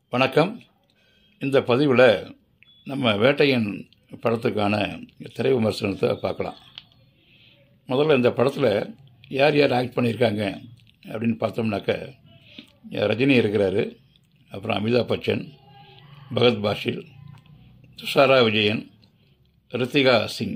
வணக்கம் இந்த பதிவில் நம்ம வேட்டையன் படத்துக்கான திரை விமர்சனத்தை பார்க்கலாம் முதல்ல இந்த படத்தில் யார் யார் ஆக்ட் பண்ணியிருக்காங்க அப்படின்னு பார்த்தோம்னாக்க ரஜினி இருக்கிறாரு அப்புறம் அமிதாப் பச்சன் பகத் பாஷில் துஷாரா விஜயன் ரித்திகா சிங்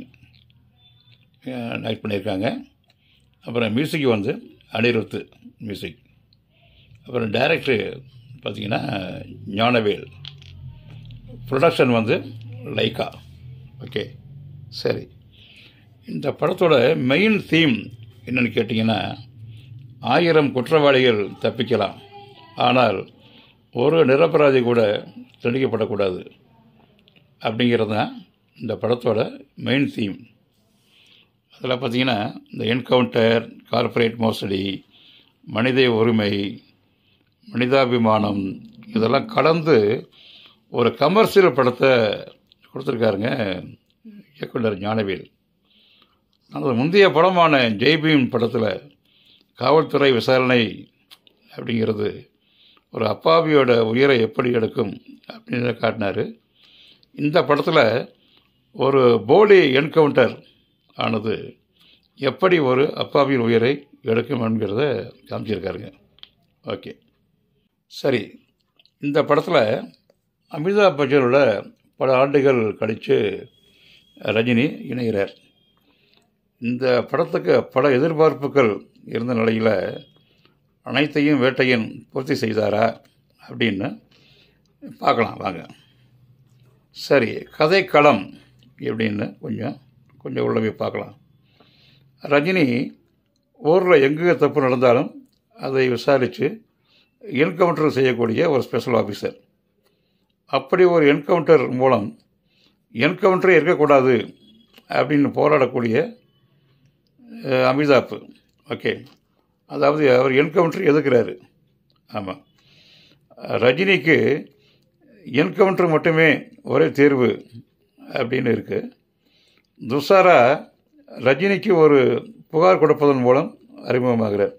ஆக்ட் பண்ணியிருக்காங்க அப்புறம் மியூசிக் வந்து அனிருத்து மியூசிக் அப்புறம் டைரக்டர் பார்த்தீங்கன்னா ஞானவேல் ப்ரொடக்ஷன் வந்து லைக்கா ஓகே சரி இந்த படத்தோட மெயின் தீம் என்னன்னு கேட்டிங்கன்னா ஆயிரம் குற்றவாளிகள் தப்பிக்கலாம் ஆனால் ஒரு நிரபராதி கூட தண்டிக்கப்படக்கூடாது அப்படிங்கிறது தான் இந்த படத்தோட மெயின் தீம் அதில் பார்த்தீங்கன்னா இந்த என்கவுண்டர் கார்ப்பரேட் மோசடி மனித உரிமை மனிதாபிமானம் இதெல்லாம் கலந்து ஒரு கமர்ஷியல் படத்தை கொடுத்துருக்காருங்க இயக்குனர் ஞானவேல் அந்த முந்தைய படமான ஜெய்பீம் படத்தில் காவல்துறை விசாரணை அப்படிங்கிறது ஒரு அப்பாவியோட உயிரை எப்படி எடுக்கும் அப்படின்னு காட்டினார் இந்த படத்தில் ஒரு போலி என்கவுண்டர் ஆனது எப்படி ஒரு அப்பாவியின் உயிரை எடுக்கும் என்கிறத காமிச்சிருக்காருங்க ஓகே சரி இந்த படத்தில் அமிதாப் பச்சனோட பல ஆண்டுகள் கழித்து ரஜினி இணைகிறார் இந்த படத்துக்கு பல எதிர்பார்ப்புகள் இருந்த நிலையில் அனைத்தையும் வேட்டையன் பூர்த்தி செய்தாரா அப்படின்னு பார்க்கலாம் வாங்க சரி கதைக்களம் எப்படின்னு கொஞ்சம் கொஞ்சம் உள்ள போய் பார்க்கலாம் ரஜினி ஊரில் எங்கே தப்பு நடந்தாலும் அதை விசாரித்து என்கவுண்டர் செய்யக்கூடிய ஒரு ஸ்பெஷல் ஆஃபீஸர் அப்படி ஒரு என்கவுண்டர் மூலம் என்கவுண்டரே இருக்கக்கூடாது அப்படின்னு போராடக்கூடிய அமிதாப் ஓகே அதாவது அவர் என்கவுண்டர் எதுக்குறாரு ஆமாம் ரஜினிக்கு என்கவுண்டர் மட்டுமே ஒரே தேர்வு அப்படின்னு இருக்குது துஷாரா ரஜினிக்கு ஒரு புகார் கொடுப்பதன் மூலம் அறிமுகமாகிறார்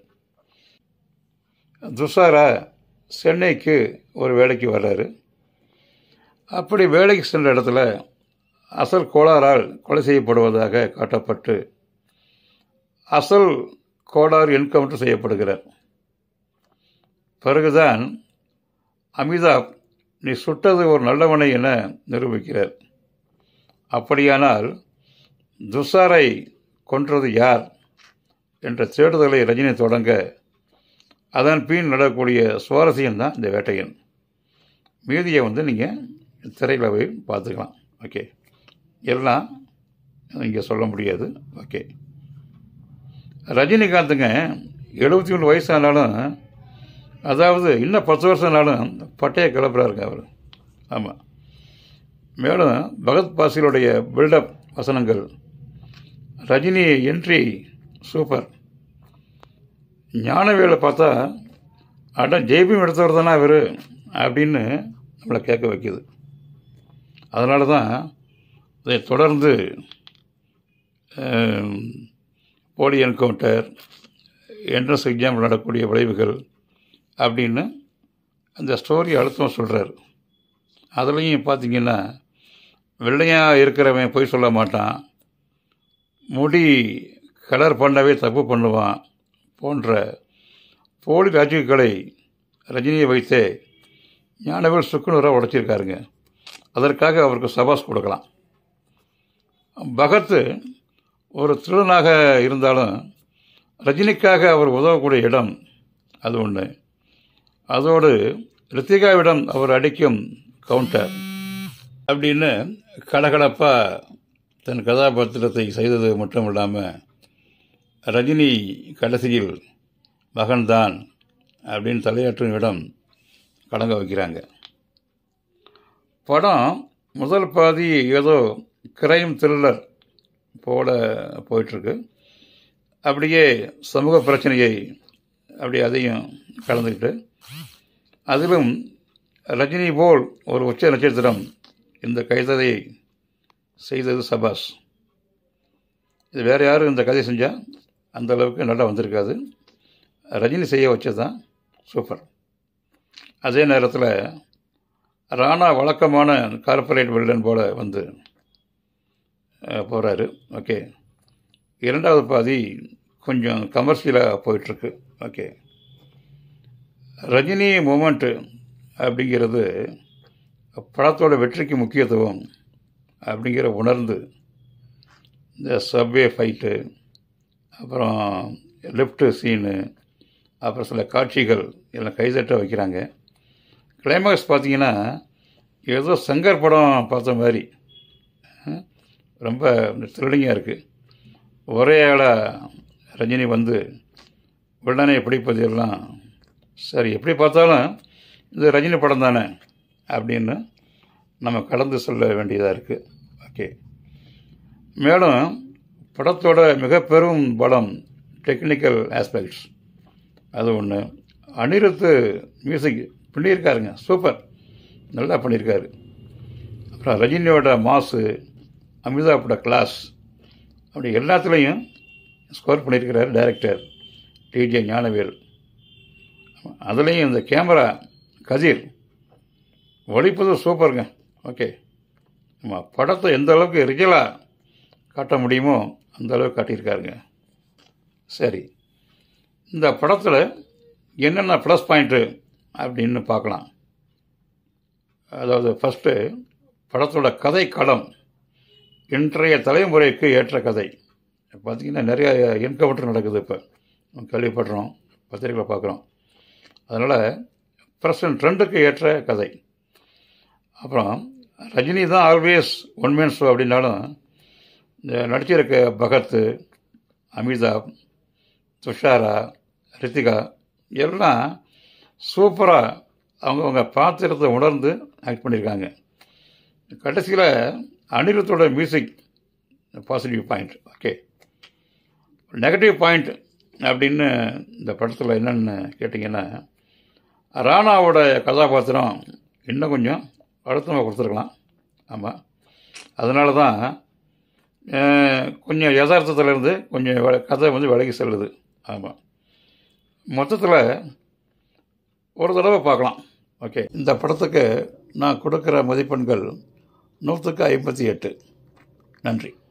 துஷாரா சென்னைக்கு ஒரு வேலைக்கு வர்றாரு அப்படி வேலைக்கு சென்ற இடத்துல அசல் கோளாறால் கொலை செய்யப்படுவதாக காட்டப்பட்டு அசல் கோளாறு என்கவுண்டர் செய்யப்படுகிறார் பிறகுதான் அமிதாப் நீ சுட்டது ஒரு நல்லவனை என நிரூபிக்கிறார் அப்படியானால் துஷாரை கொன்றது யார் என்ற தேடுதலை ரஜினி தொடங்க அதன் பின் நடக்கக்கூடிய சுவாரஸ்யம் தான் இந்த வேட்டையன் மீதியை வந்து நீங்கள் திரையில் போய் பார்த்துக்கலாம் ஓகே எல்லாம் இங்கே சொல்ல முடியாது ஓகே ரஜினிகாந்துங்க எழுபத்தி மூணு வயசானாலும் அதாவது இன்னும் பத்து வருஷம்னாலும் பட்டைய கிளப்புறாருங்க அவர் ஆமாம் மேலும் பகத் பாசிலுடைய பில்டப் வசனங்கள் ரஜினி என்ட்ரி சூப்பர் ஞானவேலை பார்த்தா அட ஜெய்பீம் எடுத்தவர் தானே அவர் அப்படின்னு நம்மளை கேட்க வைக்குது அதனால தான் இதை தொடர்ந்து போலி என்கவுண்டர் என்ட்ரன்ஸ் எக்ஸாம் நடக்கக்கூடிய விளைவுகள் அப்படின்னு அந்த ஸ்டோரி அழுத்தம் சொல்கிறார் அதுலேயும் பார்த்தீங்கன்னா வெள்ளையாக இருக்கிறவன் போய் சொல்ல மாட்டான் முடி கலர் பண்ணவே தப்பு பண்ணுவான் போன்ற போலி லாஜிக்குகளை ரஜினியை வைத்தே ஞானவேல் சுக்குநூறாக உடைச்சிருக்காருங்க அதற்காக அவருக்கு சபாஸ் கொடுக்கலாம் பகத் ஒரு திருடனாக இருந்தாலும் ரஜினிக்காக அவர் உதவக்கூடிய இடம் அது ஒன்று அதோடு ரித்திகாவிடம் அவர் அடிக்கும் கவுண்டர் அப்படின்னு கலகலப்பாக தன் கதாபாத்திரத்தை செய்தது மட்டும் இல்லாமல் ரஜினி கடைசியில் மகன்தான் அப்படின்னு தலையாற்றும் இடம் கலங்க வைக்கிறாங்க படம் முதல் பாதி ஏதோ கிரைம் த்ரில்லர் போல போயிட்டுருக்கு அப்படியே சமூக பிரச்சனையை அப்படி அதையும் கலந்துக்கிட்டு அதிலும் ரஜினி போல் ஒரு உச்ச நட்சத்திரம் இந்த கைததையை செய்தது சபாஸ் இது வேறு யாரும் இந்த கதை செஞ்சால் அந்த அளவுக்கு நல்லா வந்திருக்காது ரஜினி செய்ய வச்சது தான் சூப்பர் அதே நேரத்தில் ராணா வழக்கமான கார்ப்பரேட் வில்லன் போல் வந்து போகிறாரு ஓகே இரண்டாவது பாதி கொஞ்சம் கமர்ஷியலாக போயிட்டுருக்கு ஓகே ரஜினி மூமெண்ட்டு அப்படிங்கிறது படத்தோட வெற்றிக்கு முக்கியத்துவம் அப்படிங்கிற உணர்ந்து இந்த சப்வே ஃபைட்டு அப்புறம் லிஃப்ட்டு சீனு அப்புறம் சில காட்சிகள் எல்லாம் கைதட்ட வைக்கிறாங்க கிளைமேக்ஸ் பார்த்தீங்கன்னா ஏதோ சங்கர் படம் பார்த்த மாதிரி ரொம்ப த்ரில்லிங்காக இருக்குது ஒரே ஆளாக ரஜினி வந்து வில்லனை பிடிப்பது எல்லாம் சரி எப்படி பார்த்தாலும் இது ரஜினி படம் தானே அப்படின்னு நம்ம கடந்து சொல்ல வேண்டியதாக இருக்குது ஓகே மேலும் படத்தோட மிக பெரும் பலம் டெக்னிக்கல் ஆஸ்பெக்ட்ஸ் அது ஒன்று அனிருத்து மியூசிக் பண்ணியிருக்காருங்க சூப்பர் நல்லா பண்ணியிருக்காரு அப்புறம் ரஜினியோட மாசு அமிதாப்போட கிளாஸ் அப்படி எல்லாத்துலேயும் ஸ்கோர் பண்ணியிருக்கிறார் டைரக்டர் டிஜே ஞானவேல் அதுலேயும் இந்த கேமரா கதிர் ஒழிப்பது சூப்பருங்க ஓகே நம்ம படத்தை எந்த அளவுக்கு ரிஜலாக காட்ட முடியுமோ அந்த அளவுக்கு காட்டியிருக்காருங்க சரி இந்த படத்தில் என்னென்ன ப்ளஸ் பாயிண்ட்டு அப்படின்னு பார்க்கலாம் அதாவது ஃபஸ்ட்டு படத்தோட கதை களம் இன்றைய தலைமுறைக்கு ஏற்ற கதை பார்த்திங்கன்னா நிறைய என்கவுண்டர் நடக்குது இப்போ கேள்விப்படுறோம் பத்திரிகையில் பார்க்குறோம் அதனால் ப்ரெசன்ட் ட்ரெண்டுக்கு ஏற்ற கதை அப்புறம் ரஜினி தான் ஆல்வேஸ் ஒன் மேன் ஷோ அப்படின்னாலும் இந்த நடிச்சிருக்க பகத் அமிதாப் துஷாரா ரித்திகா எல்லாம் சூப்பராக அவங்கவுங்க பாத்திரத்தை உணர்ந்து ஆக்ட் பண்ணியிருக்காங்க கடைசியில் அனிருத்தோட music positive point okay negative point அப்படின்னு இந்த படத்தில் என்னென்னு கேட்டிங்கன்னா ராணாவோட கதாபாத்திரம் இன்னும் கொஞ்சம் அழுத்தமாக கொடுத்துருக்கலாம் ஆமாம் அதனால தான் கொஞ்சம் யதார்த்தத்திலேருந்து கொஞ்சம் கதை வந்து விலகி செல்லுது ஆமாம் மொத்தத்தில் ஒரு தடவை பார்க்கலாம் ஓகே இந்த படத்துக்கு நான் கொடுக்குற மதிப்பெண்கள் நூற்றுக்கு ஐம்பத்தி எட்டு நன்றி